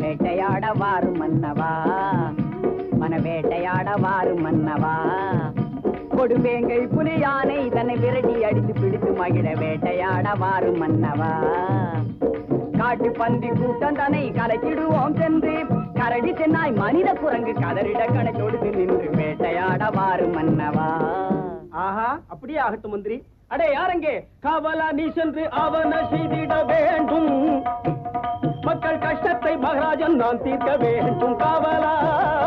வேட்டையாட வாரு மன்னவா மன வேட்டையாட வாரு மன்னவா கொடுவேங்கை புலி யானை தன்னை விரட்டி அடித்து பிடித்து மகிழ வேட்டையாட வாரு மன்னவா காட்டு பன்றி கூட்டம் தன்னை கலக்கிடுவோம் சென்று கரடி சென்னாய் மனித குரங்கு கதறிட கணக்கொடுத்து நின்று வேட்டையாட வாரு மன்னவா ஆஹா அப்படியே ஆகட்டும் மந்திரி அடே யாரங்கே காவலா நீ சென்று அவன செய்திட வேண்டும் மக்கள் கஷ்டத்தை மகாராஜன் நான் தீர்க்க வேண்டும் காவலா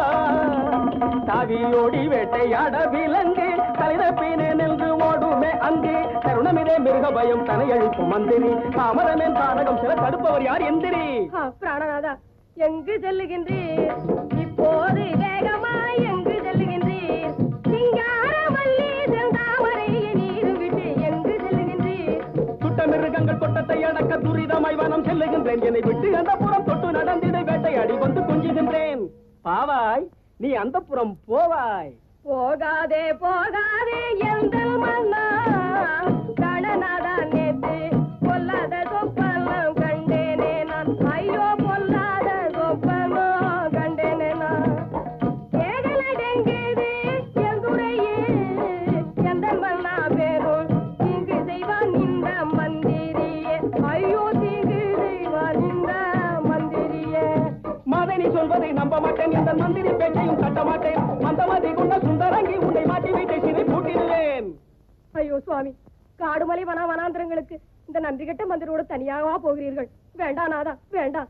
தாவியோடி வேட்டையாட விலங்கு தலைதப்பினே நின்று ஓடுமே அங்கு தருணமிதே மிருக பயம் தனை அழிக்கும் மந்திரி தாமரமேன் தானகம் சில தடுப்பவர் யார் எந்திரி ஆ, பிராணநாதா எங்கு செல்லுகின்றீர் இப்போது வேகமாய் எங்கு செல்லுகின்றீர் சிங்காரவல்லி செந்தாமரையை நீரு விட்டு எங்கு செல்லுகின்றீர் சுட்ட மிருகங்கள் கொட்டத்தை அடக்க துரிதமாய் வனம் செல்லுகின்றேன் என்னை விட்டு அந்த புறம் தொட்டு நடந்திட வேட்டையாடி வந்து கொஞ்சுகின்றேன் பாவாய் நீ அந்த புறம் போவாய் போகாதே போகாதே எந்த மன்னா கணநாதா நேத்து பொல்லாத சொப்பனம் கண்டேனே நான் ஐயோ பொல்லாத சொப்பனம் கண்டேனே நான் ஏகலடெங்குது எந்துரையே எந்த மன்னா பேரும் தீங்கு செய்வான் இந்த மந்திரியே ஐயோ தீங்கு செய்வான் இந்த மந்திரியே மதனி சொல்வதை நம்ப மாட்டேன் இந்த மந்திரி பேச்சையும் தட்ட மாட்டேன் மந்தமதி கொண்ட சுந்தரங்கி உன்னை மாட்டி வீட்டை சிறை பூட்டிடுவேன் ஐயோ சுவாமி காடுமலை வன வனாந்திரங்களுக்கு இந்த நன்றி கெட்ட மந்திரோடு தனியாகவா போகிறீர்கள் வேண்டாம் நாதா வேண்டாம்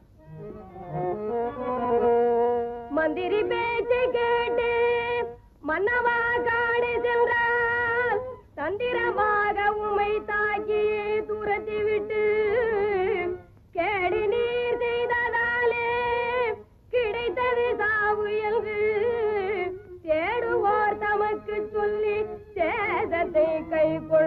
மந்திரி பேச்சு கேட்டு மன்னவா காடு சென்றால் தந்திரமாக உமை தாக்கி துரத்தி விட்டு கேடு நீர் செய்ததாலே கிடைத்தது சாவு என்று தேடுவோர் தமக்கு சொல்லி சேதத்தை கை கொள்